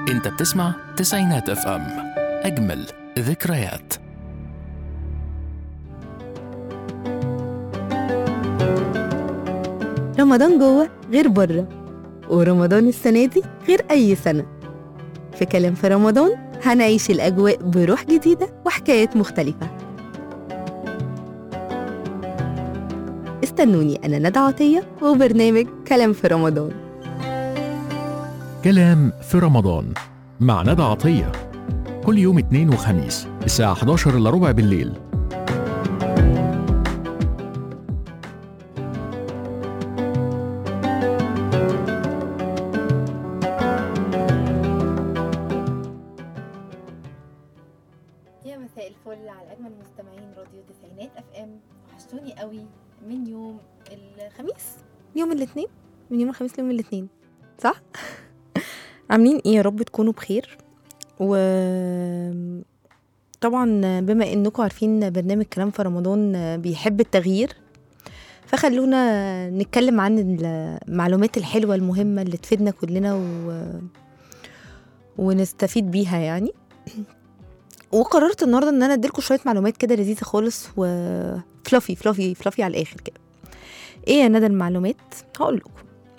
انت بتسمع تسعينات اف ام اجمل ذكريات رمضان جوه غير بره ورمضان السنة دي غير أي سنة في كلام في رمضان هنعيش الأجواء بروح جديدة وحكايات مختلفة استنوني أنا ندى عطية وبرنامج كلام في رمضان كلام في رمضان مع ندى عطية كل يوم اثنين وخميس الساعة 11 إلا ربع بالليل يا مساء الفل على اجمل مستمعين راديو تسعينات اف ام وحشتوني قوي من يوم الخميس يوم الاثنين من يوم الخميس ليوم الاثنين صح؟ عاملين ايه يا رب تكونوا بخير و طبعا بما انكم عارفين برنامج كلام في رمضان بيحب التغيير فخلونا نتكلم عن المعلومات الحلوة المهمة اللي تفيدنا كلنا و... ونستفيد بيها يعني وقررت النهارده ان انا اديلكم شويه معلومات كده لذيذه خالص وفلافي فلافي فلافي على الاخر كده ايه يا ندى المعلومات هقول لكم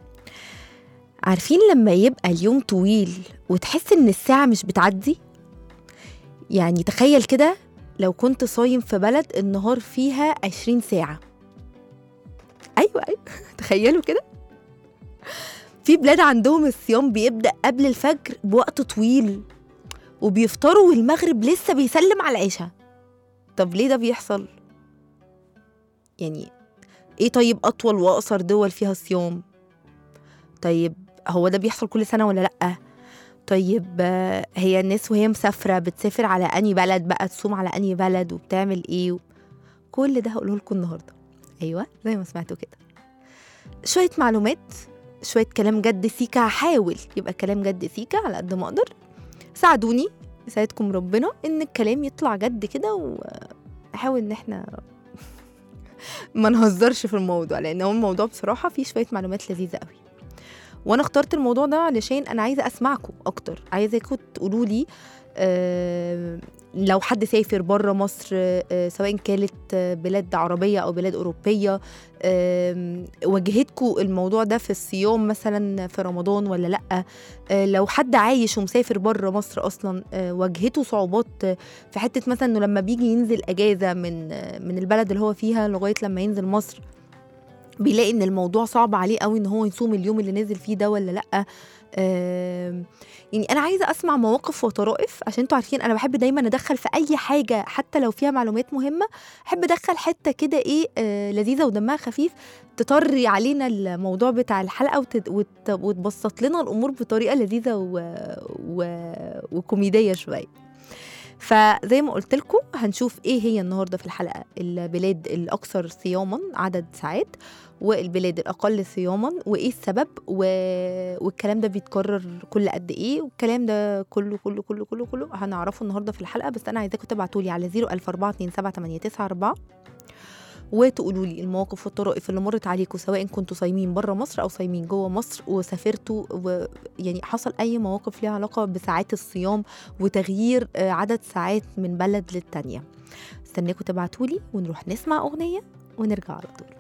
عارفين لما يبقى اليوم طويل وتحس ان الساعه مش بتعدي يعني تخيل كده لو كنت صايم في بلد النهار فيها عشرين ساعة أيوة أيوة تخيلوا كده في بلاد عندهم الصيام بيبدأ قبل الفجر بوقت طويل وبيفطروا والمغرب لسه بيسلم على العشاء طب ليه ده بيحصل يعني ايه طيب اطول واقصر دول فيها صيام طيب هو ده بيحصل كل سنه ولا لا طيب آه، هي الناس وهي مسافره بتسافر على اني بلد بقى تصوم على اني بلد وبتعمل ايه كل ده هقوله لكم النهارده ايوه زي ما سمعتوا كده شويه معلومات شويه كلام جد سيكا هحاول يبقى كلام جد سيكا على قد ما اقدر ساعدوني يساعدكم ربنا ان الكلام يطلع جد كده ونحاول ان احنا ما نهزرش في الموضوع لان هو الموضوع بصراحه فيه شويه معلومات لذيذه قوي وانا اخترت الموضوع ده علشان انا عايزه اسمعكم اكتر عايزاكم تقولوا لي آه لو حد سافر بره مصر آه سواء كانت آه، بلاد عربيه او بلاد اوروبيه آم، واجهتكم الموضوع ده في الصيام مثلا في رمضان ولا لا آه، لو حد عايش ومسافر بره مصر اصلا آه، واجهته صعوبات آه، في حته مثلا انه لما بيجي ينزل اجازه من آه، من البلد اللي هو فيها لغايه لما ينزل مصر بيلاقي ان الموضوع صعب عليه قوي ان هو يصوم اليوم اللي نزل فيه ده ولا لا آم، يعني انا عايزه اسمع مواقف وطرائف عشان انتوا عارفين انا بحب دايما ادخل في اي حاجه حتى لو فيها معلومات مهمه احب ادخل حته كده ايه آه لذيذه ودمها خفيف تطري علينا الموضوع بتاع الحلقه وتد... وت... وتبسط لنا الامور بطريقه لذيذه و... و... وكوميديه شويه فزي ما قلت لكم هنشوف ايه هي النهارده في الحلقه البلاد الاكثر صياما عدد ساعات والبلاد الاقل صياما وايه السبب و... والكلام ده بيتكرر كل قد ايه والكلام ده كله كله كله كله كله هنعرفه النهارده في الحلقه بس انا عايزاكم تبعتوا لي على 004278994 وتقولوا لي المواقف والطرائف اللي مرت عليكم سواء كنتوا صايمين بره مصر او صايمين جوه مصر وسافرتوا و يعني حصل اي مواقف ليها علاقه بساعات الصيام وتغيير آه، عدد ساعات من بلد للتانيه استناكم تبعتوا لي ونروح نسمع اغنيه ونرجع على طول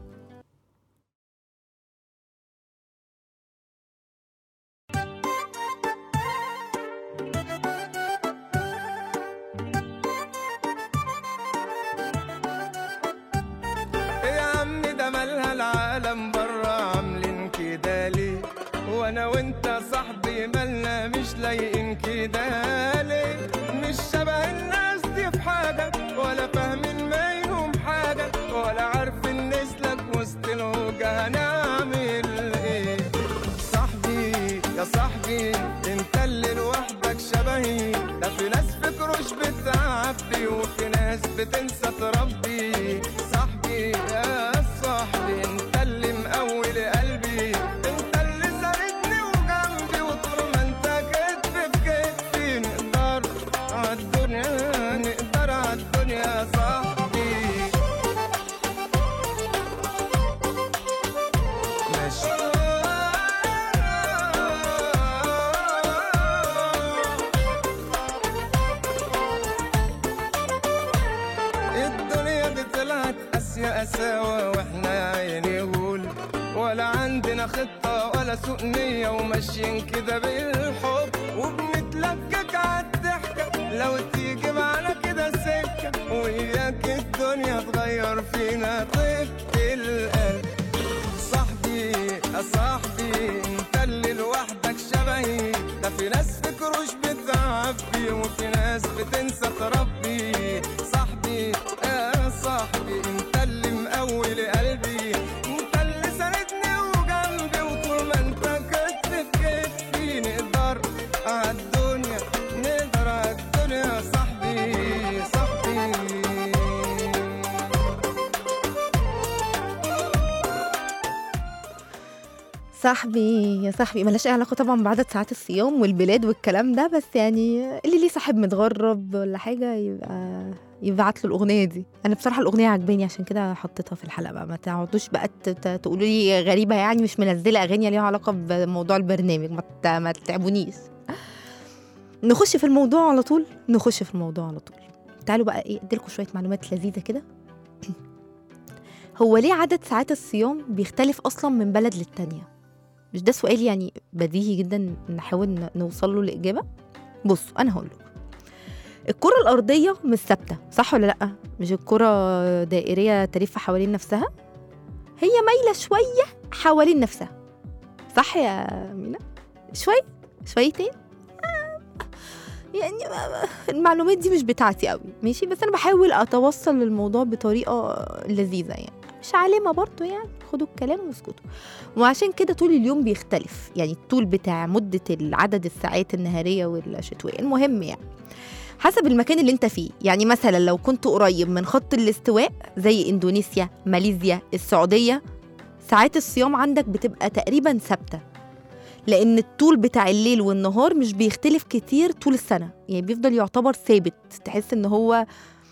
يا عم ده مالها العالم برا عاملين كده ليه وانا وانت صاحبي مالنا مش لايقين كده ليه مش شبه الناس دي في حاجة ولا فاهمين منهم حاجة ولا عارفين نسلك وسط الهوجة هنعمل ايه صاحبي يا صاحبي انت اللي لوحدك شبهي ده في ناس فكروش بتعبي وفي ناس بتنسى تربي صاحبي يا صاحبي انت اللي مقوي قلبي انت اللي ساندني وجنبي وطول ما انت كتف في كتفي نقدر عالدنيا نقدر عالدنيا يا صاحبي ماشي ولا عندنا خطة ولا سوء نية وماشيين كده بالحب وبنتلكك عالضحكة لو تيجي معانا كده سكة وإياك الدنيا تغير فينا طيبة القلب صاحبي يا صاحبي انت اللي لوحدك شبهي ده في ناس في كروش بتعبي وفي ناس بتنسى تربي صاحبي يا صاحبي انت اللي مقوي قلبي انت اللي ساندني وجنبي وطول ما انت كتف في كتفي نقدر عالدنيا نقدر عالدنيا صاحبي صاحبي صاحبي يا صاحبي ملهاش اي علاقه طبعا بعدد ساعات الصيام والبلاد والكلام ده بس يعني اللي ليه صاحب متغرب ولا حاجه يبقى يبعت له الاغنيه دي انا بصراحه الاغنيه عجباني عشان كده حطيتها في الحلقه بقى ما تقعدوش بقى ت- ت- تقولوا لي غريبه يعني مش منزله اغاني ليها علاقه بموضوع البرنامج ما ت- ما تتعبونيش نخش في الموضوع على طول نخش في الموضوع على طول تعالوا بقى ايه اديلكم شويه معلومات لذيذه كده هو ليه عدد ساعات الصيام بيختلف اصلا من بلد للتانيه مش ده سؤال يعني بديهي جدا نحاول ن- نوصل له الإجابة بصوا أنا هقول لكم الكرة الأرضية مش ثابتة صح ولا لأ؟ مش الكرة دائرية تلف حوالين نفسها هي مايلة شوية حوالين نفسها صح يا مينا؟ شوية شويتين آه، يعني ما- ما- المعلومات دي مش بتاعتي قوي ماشي بس انا بحاول اتوصل للموضوع بطريقه لذيذه يعني مش عالمه برضو يعني خدوا الكلام واسكتوا وعشان كده طول اليوم بيختلف يعني الطول بتاع مدة عدد الساعات النهارية والشتوية المهم يعني حسب المكان اللي انت فيه يعني مثلا لو كنت قريب من خط الاستواء زي اندونيسيا ماليزيا السعودية ساعات الصيام عندك بتبقى تقريبا ثابتة لأن الطول بتاع الليل والنهار مش بيختلف كتير طول السنة يعني بيفضل يعتبر ثابت تحس ان هو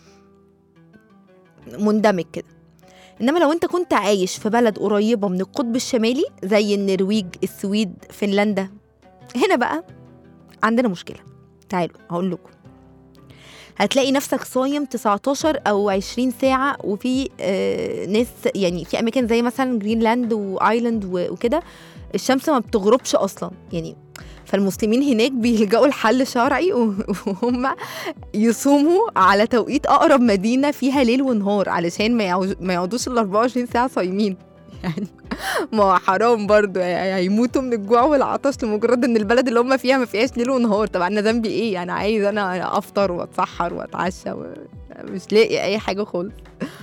مندمج كده انما لو انت كنت عايش في بلد قريبه من القطب الشمالي زي النرويج السويد فنلندا هنا بقى عندنا مشكله تعالوا هقول لكم هتلاقي نفسك صايم 19 او 20 ساعه وفي آه ناس يعني في اماكن زي مثلا جرينلاند وايلاند و- وكده الشمس ما بتغربش اصلا يعني فالمسلمين هناك بيلجأوا لحل شرعي و- وهم يصوموا على توقيت اقرب مدينه فيها ليل ونهار علشان ما يعو- ما يقعدوش ال 24 ساعه صايمين يعني ما هو حرام برضه يعني هيموتوا من الجوع والعطش لمجرد ان البلد اللي هم فيها ما فيهاش ليل ونهار طب انا ذنبي ايه انا عايز انا افطر واتسحر واتعشى و... مش لاقي اي حاجه خالص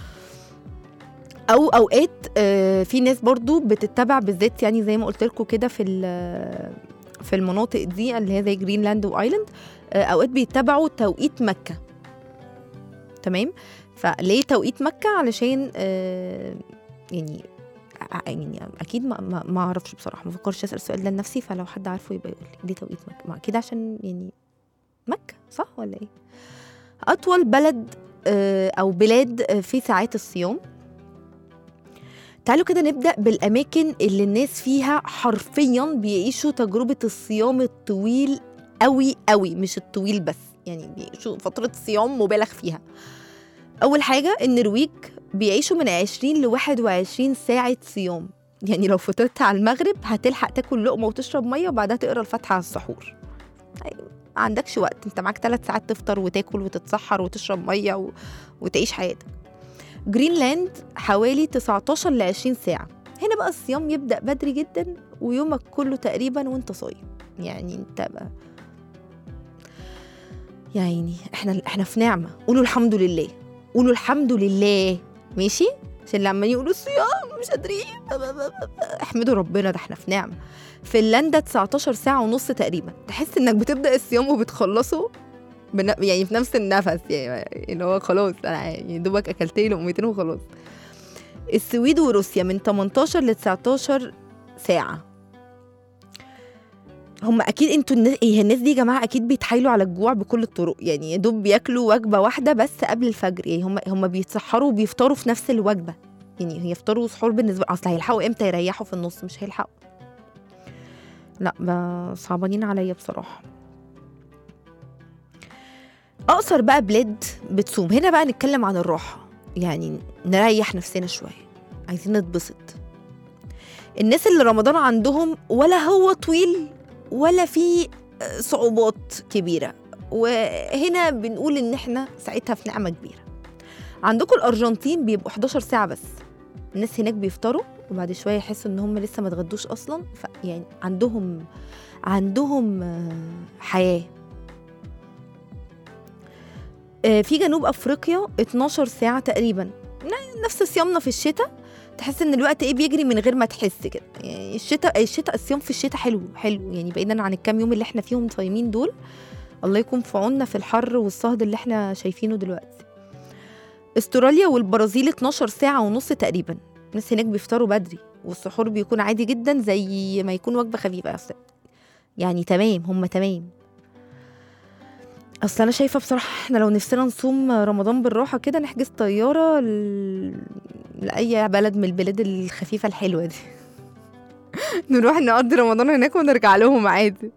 او اوقات آه، في ناس برضو بتتبع بالذات يعني زي ما قلت لكم كده في ال- في المناطق دي اللي هي زي جرينلاند وايلاند آه، اوقات بيتبعوا توقيت مكه تمام فليه توقيت مكه علشان آه، يعني ع- يعني اكيد ما ما, ما اعرفش بصراحه ما فكرش اسال السؤال ده لنفسي فلو حد عارفه يبقى يقول لي ليه توقيت مكه ما اكيد عشان يعني مكه صح ولا ايه اطول بلد آه، او بلاد آه، في ساعات الصيام تعالوا كده نبدا بالاماكن اللي الناس فيها حرفيا بيعيشوا تجربه الصيام الطويل قوي قوي مش الطويل بس يعني بيعيشوا فتره صيام مبالغ فيها اول حاجه النرويج بيعيشوا من 20 ل 21 ساعه صيام يعني لو فطرت على المغرب هتلحق تاكل لقمه وتشرب ميه وبعدها تقرا الفاتحه على السحور أيوة، ما عندكش وقت انت معاك ثلاث ساعات تفطر وتاكل وتتسحر وتشرب ميه و... وتعيش حياتك جرينلاند حوالي 19 ل 20 ساعه هنا بقى الصيام يبدا بدري جدا ويومك كله تقريبا وانت صايم يعني انت بقى يا عيني احنا احنا في نعمه قولوا الحمد لله قولوا الحمد لله ماشي عشان اللي عمالين يقولوا الصيام مش قادرين احمدوا ربنا ده احنا في نعمه فنلندا 19 ساعه ونص تقريبا تحس انك بتبدا الصيام وبتخلصه بن... يعني في نفس النفس يعني اللي هو خلاص انا يعني دوبك اكلت لي لقمتين وخلاص السويد وروسيا من 18 ل 19 ساعه هم اكيد انتوا الناس إيه الناس دي يا جماعه اكيد بيتحايلوا على الجوع بكل الطرق يعني يا دوب بياكلوا وجبه واحده بس قبل الفجر يعني هم هم بيتسحروا وبيفطروا في نفس الوجبه يعني هيفطروا سحور بالنسبه اصل هيلحقوا امتى يريحوا في النص مش هيلحقوا لا ب- صعبانين عليا بصراحه اقصر بقى بلاد بتصوم هنا بقى نتكلم عن الراحه يعني نريح نفسنا شويه عايزين نتبسط الناس اللي رمضان عندهم ولا هو طويل ولا في صعوبات كبيرة وهنا بنقول ان احنا ساعتها في نعمة كبيرة عندكم الارجنتين بيبقوا 11 ساعة بس الناس هناك بيفطروا وبعد شوية يحسوا ان هم لسه ما اتغدوش اصلا فيعني عندهم عندهم آه، حياة آه، في جنوب افريقيا 12 ساعة تقريبا ن- نفس صيامنا في الشتاء تحس ان الوقت ايه بيجري من غير ما تحس كده يعني الشتاء الشتاء الصيام في الشتاء حلو حلو يعني بعيدا عن الكام يوم اللي احنا فيهم صايمين دول الله يكون في عوننا في الحر والصهد اللي احنا شايفينه دلوقتي استراليا والبرازيل 12 ساعة ونص تقريبا الناس هناك بيفطروا بدري والسحور بيكون عادي جدا زي ما يكون وجبة خفيفة أصلاً. يعني تمام هم تمام اصل انا شايفه بصراحه احنا لو نفسنا نصوم رمضان بالراحه كده نحجز طياره ل... لاي بلد من البلاد الخفيفه الحلوه دي نروح نقضي رمضان هناك ونرجع لهم عادي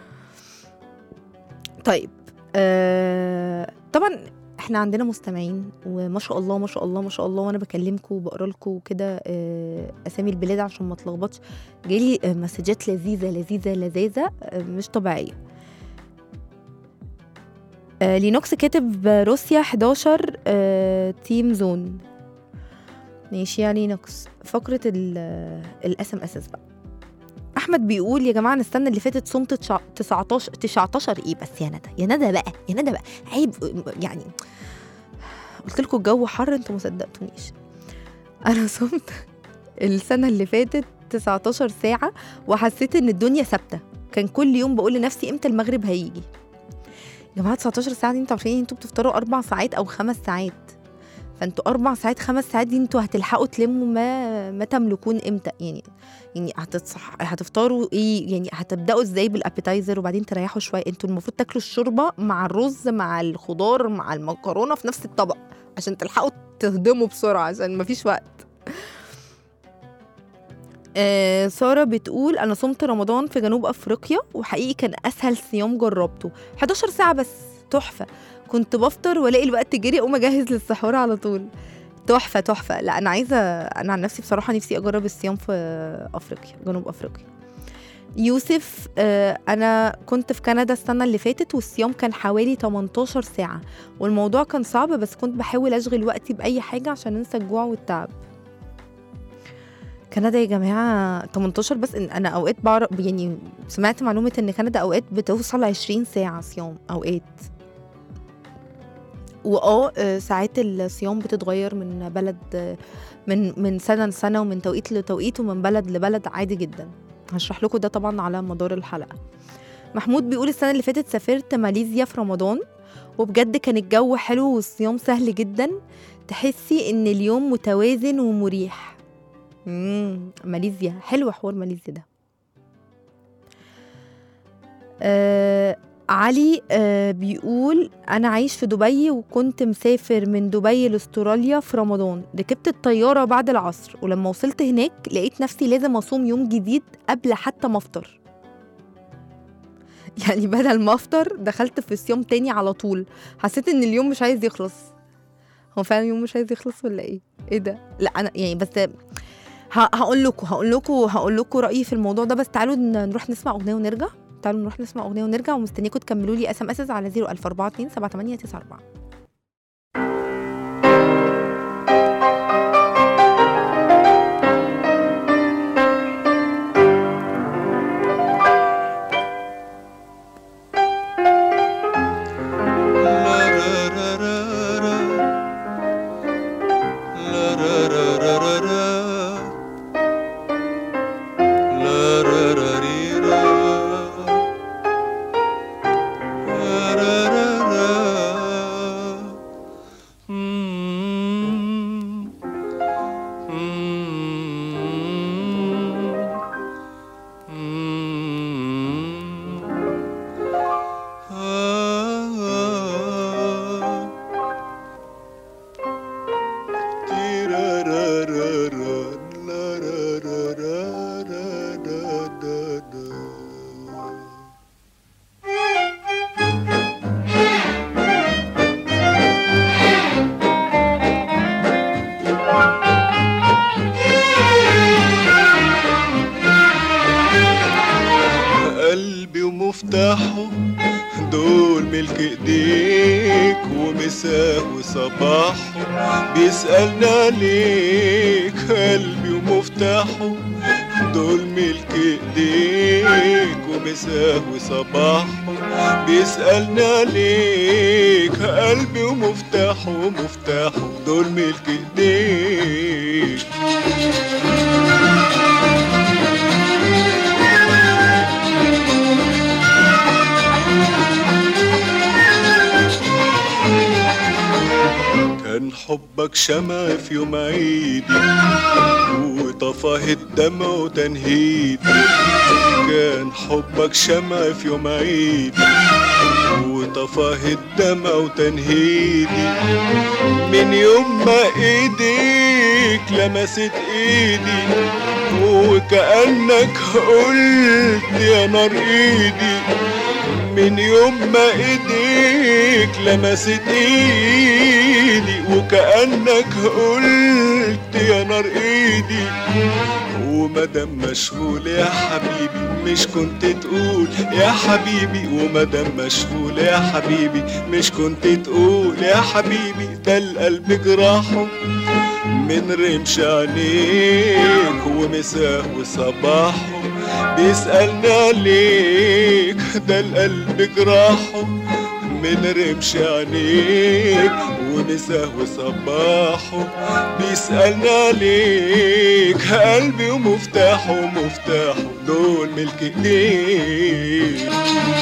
طيب آه... طبعا احنا عندنا مستمعين وما شاء الله ما شاء الله ما شاء الله وانا بكلمكم وبقرا لكم كده آه، اسامي البلاد عشان ما اتلخبطش جالي آه، مسجات لذيذه لذيذه لذيذه آه، مش طبيعيه آه، لينوكس كاتب روسيا 11 آه، تيم زون ماشي يا لينوكس فقرة الاس ام اس بقى احمد بيقول يا جماعه انا السنه اللي فاتت صمت تشع- 19 19 ايه بس يا ندى يا ندى بقى يا ندى بقى عيب يعني قلت لكم الجو حر انتوا ما صدقتونيش انا صمت السنه اللي فاتت 19 ساعه وحسيت ان الدنيا ثابته كان كل يوم بقول لنفسي امتى المغرب هيجي يا جماعه 19 ساعه دي انتوا عارفين انتوا بتفطروا اربع ساعات او خمس ساعات فانتوا اربع ساعات خمس ساعات دي انتوا هتلحقوا تلموا ما ما تملكون امتى يعني يعني هتتصح هتفطروا ايه يعني هتبداوا ازاي بالابيتايزر وبعدين تريحوا شويه انتوا المفروض تاكلوا الشوربه مع الرز مع الخضار مع المكرونه في نفس الطبق عشان تلحقوا تهضموا بسرعه عشان مفيش وقت آه سارة بتقول أنا صمت رمضان في جنوب أفريقيا وحقيقي كان أسهل صيام جربته 11 ساعة بس تحفة كنت بفطر والاقي الوقت جري اقوم اجهز للسحور على طول تحفه تحفه لا انا عايزه انا عن نفسي بصراحه نفسي اجرب الصيام في افريقيا جنوب افريقيا يوسف آه، انا كنت في كندا السنه اللي فاتت والصيام كان حوالي 18 ساعه والموضوع كان صعب بس كنت بحاول اشغل وقتي باي حاجه عشان انسى الجوع والتعب كندا يا جماعه 18 بس إن انا اوقات بعرف يعني سمعت معلومه ان كندا اوقات بتوصل 20 ساعه صيام اوقات واه آه، ساعات الصيام بتتغير من بلد آه، من من سنه لسنه ومن توقيت لتوقيت ومن بلد لبلد عادي جدا هشرح لكم ده طبعا على مدار الحلقه محمود بيقول السنه اللي فاتت سافرت ماليزيا في رمضان وبجد كان الجو حلو والصيام سهل جدا تحسي ان اليوم متوازن ومريح امم ماليزيا حلو حوار ماليزيا ده آه علي آه بيقول أنا عايش في دبي وكنت مسافر من دبي لاستراليا في رمضان ركبت الطيارة بعد العصر ولما وصلت هناك لقيت نفسي لازم أصوم يوم جديد قبل حتى ما أفطر يعني بدل ما أفطر دخلت في صيام تاني على طول حسيت إن اليوم مش عايز يخلص هو فعلا اليوم مش عايز يخلص ولا إيه؟ إيه ده؟ لا أنا يعني بس ه- هقول لكم هقول لكم هقول لكم رأيي في الموضوع ده بس تعالوا ن- نروح نسمع أغنية ونرجع تعالوا نروح نسمع اغنيه ونرجع ومستنيكم تكملوا لي اس ام اس على 00424 7894 La بيسألني عليك قلبي ومفتاحه دول ملك ايديك ومساه وصباحه بيسألني عليك قلبي ومفتاحه ومفتاحه دول ملك ايديك كان حبك شمع في يوم عيدي وطفاه الدمع وتنهيدي كان حبك شمع في يوم عيدي وطفاه الدمع وتنهيدي من يوم ما ايديك لمست ايدي وكأنك قلت يا نار ايدي من يوم ما ايديك لمست ايدي وكأنك قلت يا نار ايدي ومدام مشغول يا حبيبي مش كنت تقول يا حبيبي ومدام مشغول يا حبيبي مش كنت تقول يا حبيبي ده القلب جراحه من رمش عينيك ومساه وصباحه بيسألني عليك ده القلب جراحه من رمش عينيك ومساه وصباحه بيسألني عليك قلبي ومفتاحه ومفتاحه دول ملك ايديك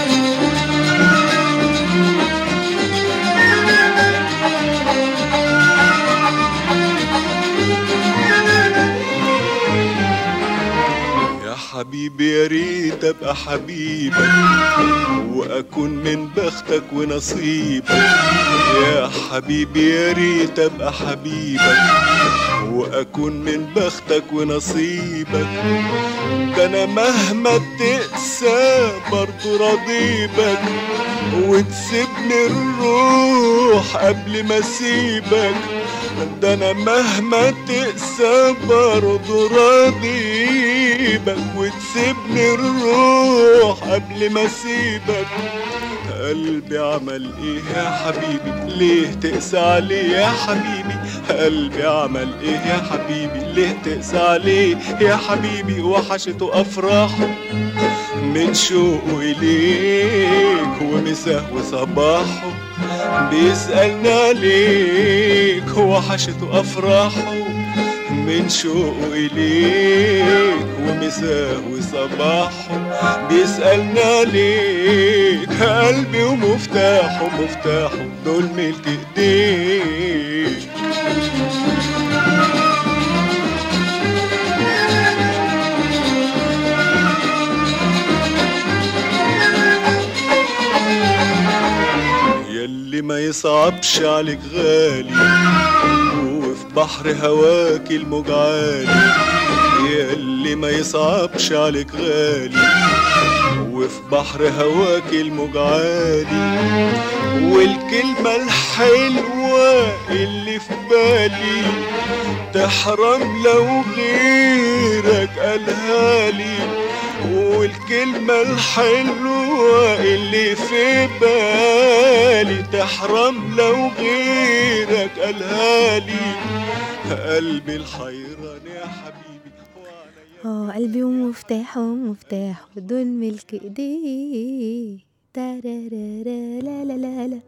يا حبيبي يا ريت ابقى حبيبك واكون من بختك ونصيبك يا حبيبي يا ريت ابقى حبيبك واكون من بختك ونصيبك ده انا مهما تقسى برضو راضيبك وتسيبني الروح قبل ما اسيبك ده انا مهما تقسى برضو راضيبك وتسيبني الروح قبل ما اسيبك قلبي عمل ايه يا حبيبي ليه تقسى عليه يا حبيبي قلبي عمل ايه يا حبيبي ليه تقسى عليه يا حبيبي وحشته افراحه من شوقه إليك ومساه وصباحه بيسألني عليك وحشته أفراحه من شوقه إليك ومساه وصباحه بيسألني عليك قلبي ومفتاحه مفتاحه دول ملك إيديك يلي ما يصعبش عليك غالي وفي بحر هواك الموج عالي يلي ما يصعبش عليك غالي وفي بحر هواك الموج عالي والكلمة الحلوة اللي في بالي تحرم لو غيرك قالها لي والكلمة الحلوة اللي في بالي تحرم لو غيرك قالها لي قلبي الحيران يا حبيبي وعليا اه قلبي ومفتاحه ومفتاحه دول ملك ايديه تارارارا لا لا لا لا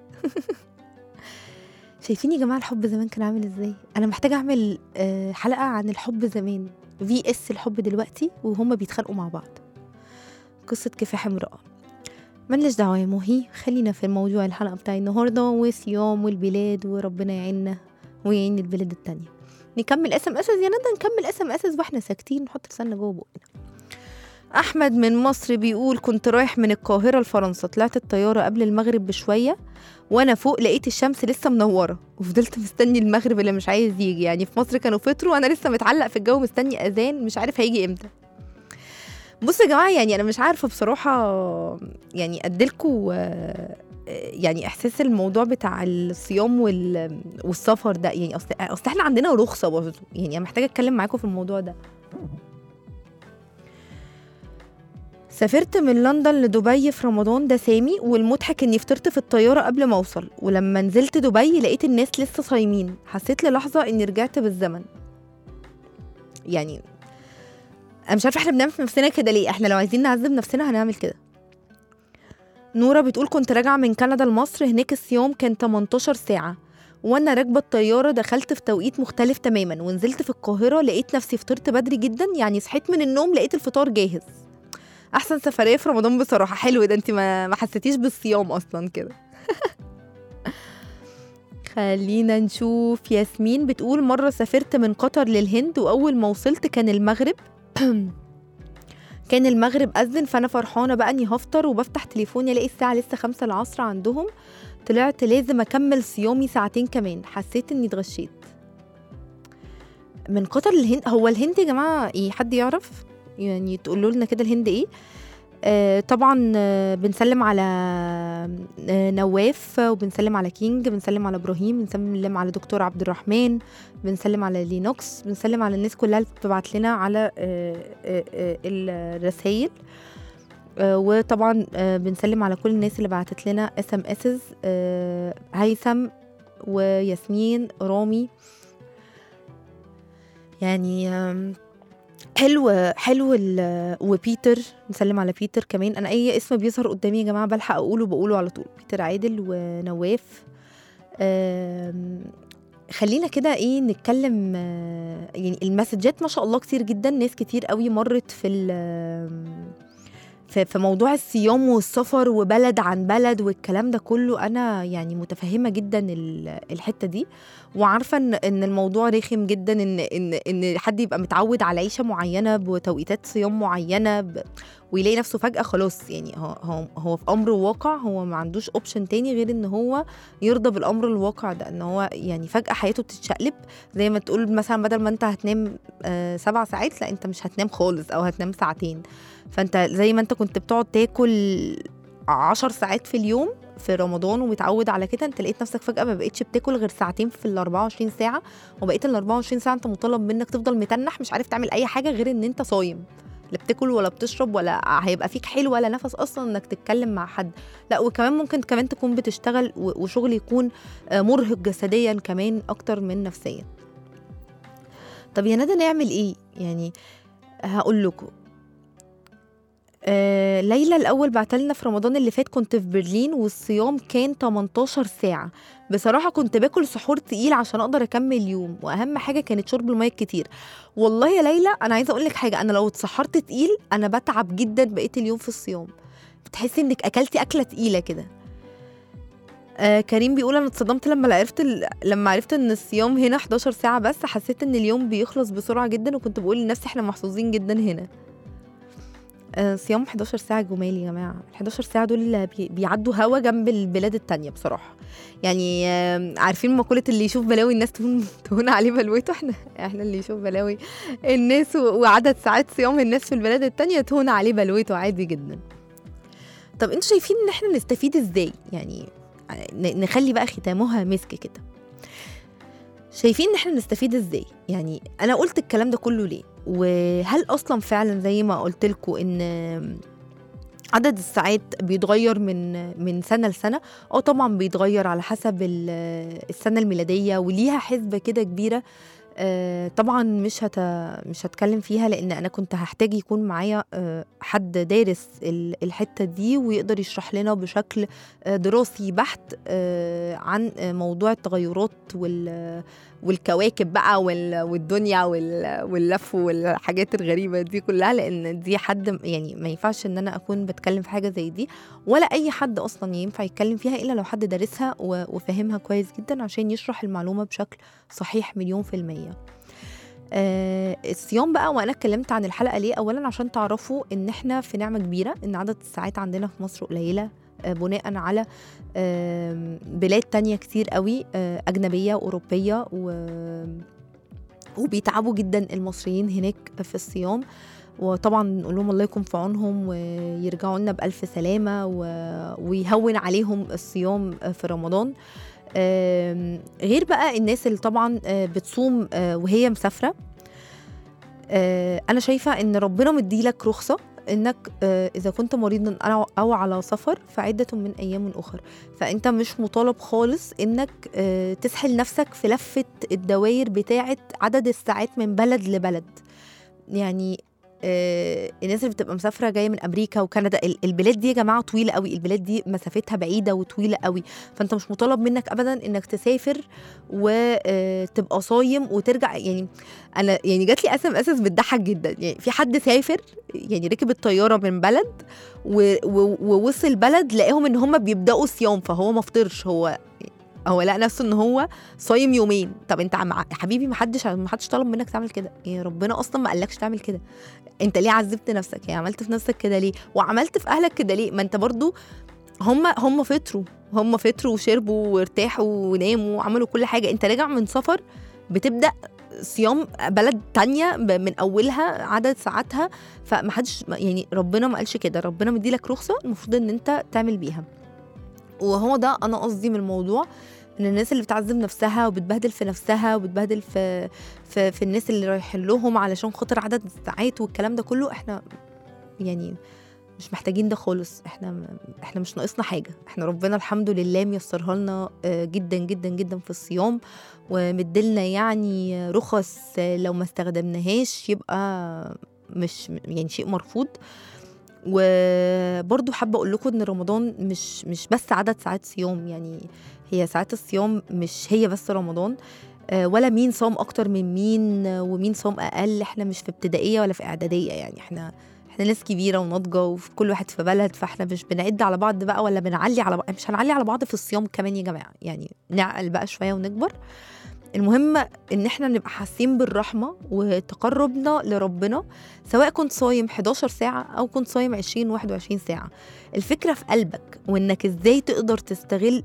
شايفين يا جماعه الحب زمان كان عامل ازاي انا محتاجه اعمل آه، حلقه عن الحب زمان في اس الحب دلوقتي وهما بيتخانقوا مع بعض قصه كفاح امراه ملناش دعوه يا مهي خلينا في الموضوع الحلقه بتاعي النهارده وصيام والبلاد وربنا يعيننا ويعين البلاد التانية نكمل اس ام اس يا ندى نكمل اس ام اس واحنا ساكتين نحط لساننا جوه بقنا احمد من مصر بيقول كنت رايح من القاهره لفرنسا طلعت الطياره قبل المغرب بشويه وانا فوق لقيت الشمس لسه منوره وفضلت مستني المغرب اللي مش عايز يجي يعني في مصر كانوا فطروا وانا لسه متعلق في الجو مستني اذان مش عارف هيجي امتى بصوا يا جماعه يعني انا مش عارفه بصراحه يعني اديلكوا آه، يعني احساس الموضوع بتاع الصيام وال- والسفر ده يعني اصل اصل احنا عندنا رخصه برضه يعني انا محتاجه اتكلم معاكم في الموضوع ده سافرت من لندن لدبي في رمضان ده سامي والمضحك اني فطرت في الطياره قبل ما اوصل ولما نزلت دبي لقيت الناس لسه صايمين حسيت للحظه اني رجعت بالزمن يعني انا مش عارفه احنا بنعمل في نفسنا كده ليه احنا لو عايزين نعذب نفسنا هنعمل كده نورة بتقول كنت راجعة من كندا لمصر هناك الصيام كان 18 ساعة وانا راكبة الطيارة دخلت في توقيت مختلف تماما ونزلت في القاهرة لقيت نفسي فطرت بدري جدا يعني صحيت من النوم لقيت الفطار جاهز احسن سفرية في رمضان بصراحة حلو ده انت ما ما حسيتيش بالصيام اصلا كده خلينا نشوف ياسمين بتقول مرة سافرت من قطر للهند وأول ما وصلت كان المغرب كان المغرب أذن فأنا فرحانة بقى إني هفطر وبفتح تليفوني ألاقي الساعة لسه خمسة العصر عندهم طلعت لازم أكمل صيامي ساعتين كمان حسيت إني اتغشيت من قطر للهند هو الهند يا جماعة إيه حد يعرف يعني تقولوا لنا كده الهند إيه آه طبعا آه بنسلم على آه نواف وبنسلم على كينج بنسلم على ابراهيم بنسلم على دكتور عبد الرحمن بنسلم على لينوكس بنسلم على الناس كلها اللي بتبعت لنا على آه، آه، آه، الرسائل آه، وطبعا آه، بنسلم على كل الناس اللي بعتت لنا اس ام اسز هيثم وياسمين رامي يعني آم، حلو حلو ال- وبيتر نسلم على بيتر كمان انا اي اسم بيظهر قدامي يا جماعه بلحق اقوله بقوله على طول بيتر عادل ونواف آم، خلينا كده ايه نتكلم آه، يعني المسجات ما شاء الله كتير جدا ناس كتير قوي مرت في ال- في في موضوع الصيام والسفر وبلد عن بلد والكلام ده كله انا يعني متفهمه جدا ال- الحته دي وعارفه ان ان الموضوع رخم جدا ان ان ان حد يبقى متعود على عيشه معينه بتوقيتات صيام معينه ب... ويلاقي نفسه فجاه خلاص يعني هو هو, هو في امر واقع هو ما عندوش اوبشن تاني غير ان هو يرضى بالامر الواقع ده ان هو يعني فجاه حياته بتتشقلب زي ما تقول مثلا بدل ما انت هتنام آه سبع ساعات لا انت مش هتنام خالص او هتنام ساعتين فانت زي ما انت كنت بتقعد تاكل عشر ساعات في اليوم في رمضان ومتعود على كده انت لقيت نفسك فجاه ما بقتش بتاكل غير ساعتين في ال 24 ساعه وبقيت ال 24 ساعه انت مطالب منك تفضل متنح مش عارف تعمل اي حاجه غير ان انت صايم لا بتاكل ولا بتشرب ولا هيبقى فيك حلو ولا نفس اصلا انك تتكلم مع حد لا وكمان ممكن كمان تكون بتشتغل و- وشغل يكون آه، مرهق جسديا كمان اكتر من نفسيا طب يا ندى نعمل ايه يعني هقول لكم آه ليلى الاول بعتلنا في رمضان اللي فات كنت في برلين والصيام كان 18 ساعه بصراحه كنت باكل سحور تقيل عشان اقدر اكمل يوم واهم حاجه كانت شرب الميه كتير والله يا ليلى انا عايزه اقول لك حاجه انا لو اتسحرت تقيل انا بتعب جدا بقيت اليوم في الصيام بتحسي انك اكلتي اكله تقيله كده آه كريم بيقول انا اتصدمت لما عرفت ال... لما عرفت ان الصيام هنا 11 ساعه بس حسيت ان اليوم بيخلص بسرعه جدا وكنت بقول لنفسي احنا محظوظين جدا هنا آه، صيام 11 ساعة جمال يا جماعة ال 11 ساعة دول بي- بيعدوا هوا جنب البلاد التانية بصراحة يعني آه، عارفين مقولة اللي يشوف بلاوي الناس تهون تهون عليه بلوته احنا احنا اللي يشوف بلاوي الناس و- وعدد ساعات صيام الناس في البلاد التانية تهون عليه بلوته عادي جدا طب انتوا شايفين ان احنا نستفيد ازاي يعني آه، ن- نخلي بقى ختامها مسك كده شايفين ان احنا نستفيد ازاي يعني انا قلت الكلام ده كله ليه وهل اصلا فعلا زي ما قلت لكم ان عدد الساعات بيتغير من من سنه لسنه اه طبعا بيتغير على حسب ال- السنه الميلاديه وليها حسبه كده كبيره آه، طبعا مش هت مش هتكلم فيها لان انا كنت هحتاج يكون معايا آه، حد دارس ال- الحته دي ويقدر يشرح لنا بشكل آه، دراسي بحت آه، عن آه، موضوع التغيرات وال والكواكب بقى وال- والدنيا وال- واللف والحاجات الغريبه دي كلها لان دي حد يعني ما ينفعش ان انا اكون بتكلم في حاجه زي دي ولا اي حد اصلا ينفع يتكلم فيها الا لو حد دارسها و- وفاهمها كويس جدا عشان يشرح المعلومه بشكل صحيح مليون في الميه آه الصيام بقى وانا اتكلمت عن الحلقه ليه اولا عشان تعرفوا ان احنا في نعمه كبيره ان عدد الساعات عندنا في مصر قليله آه بناء على آم، بلاد تانية كتير قوي آه، أجنبية أوروبية و... وبيتعبوا جدا المصريين هناك في الصيام وطبعا نقول لهم الله يكون في عونهم ويرجعوا لنا بألف سلامة و... ويهون عليهم الصيام في رمضان آم، غير بقى الناس اللي طبعا آه، بتصوم آه، وهي مسافرة آه، أنا شايفة إن ربنا مديلك رخصة انك آه، اذا كنت مريضا او أو على سفر فعده من ايام اخر فانت مش مطالب خالص انك آه، تسحل نفسك في لفه الدوائر بتاعه عدد الساعات من بلد لبلد يعني آه، الناس اللي بتبقى مسافره جايه من امريكا وكندا ال- البلاد دي يا جماعه طويله قوي البلاد دي مسافتها بعيده وطويله قوي فانت مش مطالب منك ابدا انك تسافر وتبقى صايم وترجع يعني انا يعني جات لي اسم اسس بتضحك جدا يعني في حد سافر يعني ركب الطياره من بلد و- و- ووصل بلد لقاهم ان هم بيبداوا صيام فهو ما فطرش هو هو لقى نفسه ان هو صايم يومين طب انت عم- يا حبيبي ما حدش ما حدش طلب منك تعمل كده يعني ربنا اصلا ما قالكش تعمل كده انت ليه عذبت نفسك يعني عملت في نفسك كده ليه وعملت في اهلك كده ليه ما انت برضو هم هم فطروا هم فطروا وشربوا وارتاحوا وناموا وعملوا كل حاجه انت راجع من سفر بتبدا صيام بلد تانية ب- من اولها عدد ساعاتها فمحدش يعني ربنا ما قالش كده ربنا مديلك رخصه المفروض ان انت تعمل بيها وهو ده انا قصدي من الموضوع ان الناس اللي بتعذب نفسها وبتبهدل في نفسها وبتبهدل في في, في الناس اللي رايحين لهم علشان خاطر عدد الساعات والكلام ده كله احنا يعني مش محتاجين ده خالص احنا احنا مش ناقصنا حاجه احنا ربنا الحمد لله ميسرها لنا آه، جدا جدا جدا في الصيام ومدلنا يعني رخص آه، لو ما استخدمناهاش يبقى مش يعني شيء مرفوض وبرضو حابه اقول لكم ان رمضان مش مش بس عدد ساعات صيام يعني هي ساعات الصيام مش هي بس رمضان آه، ولا مين صام اكتر من مين آه، ومين صام اقل احنا مش في ابتدائيه ولا في اعداديه يعني احنا احنا ناس كبيره وناضجه وفي كل واحد في بلد فاحنا مش بنعد على بعض بقى ولا بنعلي على بعض مش هنعلي على بعض في الصيام كمان يا جماعه يعني نعقل بقى شويه ونكبر المهم ان احنا نبقى حاسين بالرحمه وتقربنا لربنا سواء كنت صايم 11 ساعه او كنت صايم 20 21 ساعه الفكره في قلبك وانك ازاي تقدر تستغل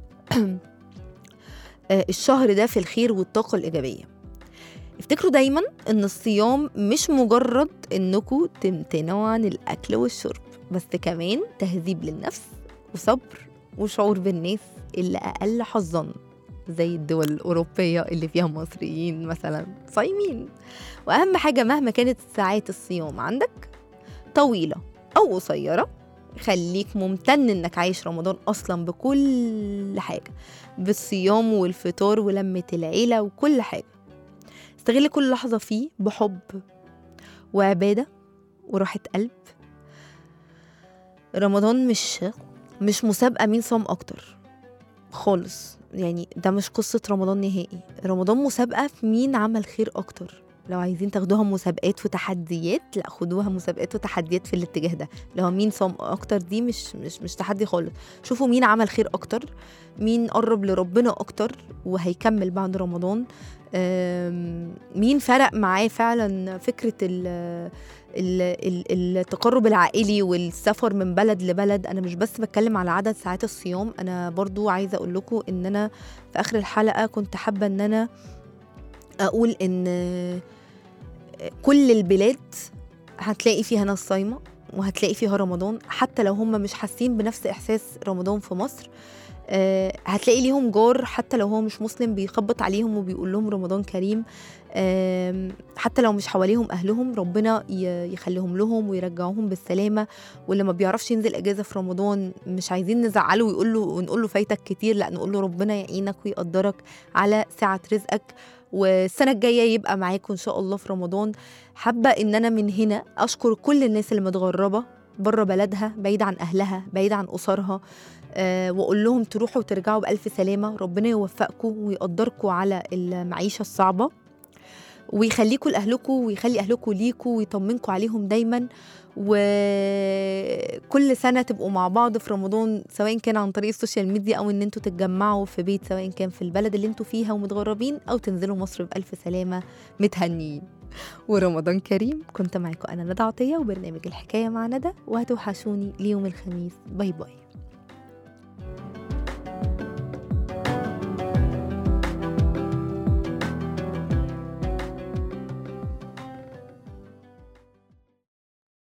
آه، الشهر ده في الخير والطاقه الايجابيه افتكروا دايما ان الصيام مش مجرد انكم تمتنعوا عن الاكل والشرب بس كمان تهذيب للنفس وصبر وشعور بالناس اللي اقل حظا زي الدول الأوروبية اللي فيها مصريين مثلا صايمين وأهم حاجة مهما كانت ساعات الصيام عندك طويلة أو قصيرة خليك ممتن إنك عايش رمضان أصلا بكل حاجة بالصيام والفطار ولمة العيلة وكل حاجة استغل كل لحظة فيه بحب وعبادة وراحة قلب رمضان مش مش مسابقة مين صام أكتر خالص يعني ده مش قصة رمضان نهائي رمضان مسابقة في مين عمل خير أكتر لو عايزين تاخدوها مسابقات وتحديات لا خدوها مسابقات وتحديات في الاتجاه ده لو مين صام اكتر دي مش مش مش تحدي خالص شوفوا مين عمل خير اكتر مين قرب لربنا اكتر وهيكمل بعد رمضان آم، مين فرق معاه فعلا فكره ال ال- ال- التقرب العائلي والسفر من بلد لبلد انا مش بس بتكلم على عدد ساعات الصيام انا برضو عايزه اقول لكم ان انا في اخر الحلقه كنت حابه ان انا اقول ان كل البلاد هتلاقي فيها ناس صايمه وهتلاقي فيها رمضان حتى لو هم مش حاسين بنفس احساس رمضان في مصر آه، هتلاقي ليهم جار حتى لو هو مش مسلم بيخبط عليهم وبيقول لهم رمضان كريم آم، حتى لو مش حواليهم اهلهم ربنا ي- يخليهم لهم ويرجعوهم بالسلامه واللي ما بيعرفش ينزل اجازه في رمضان مش عايزين نزعله ويقول له ونقول له فايتك كتير لا نقول له ربنا يعينك ويقدرك على سعه رزقك والسنه الجايه يبقى معاكم ان شاء الله في رمضان حابه ان انا من هنا اشكر كل الناس اللي متغربه بره بلدها بعيد عن اهلها بعيد عن اسرها أه واقول لهم تروحوا وترجعوا بالف سلامه ربنا يوفقكم ويقدركم على المعيشه الصعبه ويخليكم لاهلكم ويخلي اهلكم ليكوا ويطمنكم عليهم دايما وكل سنه تبقوا مع بعض في رمضان سواء كان عن طريق السوشيال ميديا او ان انتوا تتجمعوا في بيت سواء كان في البلد اللي انتوا فيها ومتغربين او تنزلوا مصر بالف سلامه متهنيين ورمضان كريم كنت معاكم انا ندى عطيه وبرنامج الحكايه مع ندى وهتوحشوني ليوم الخميس باي باي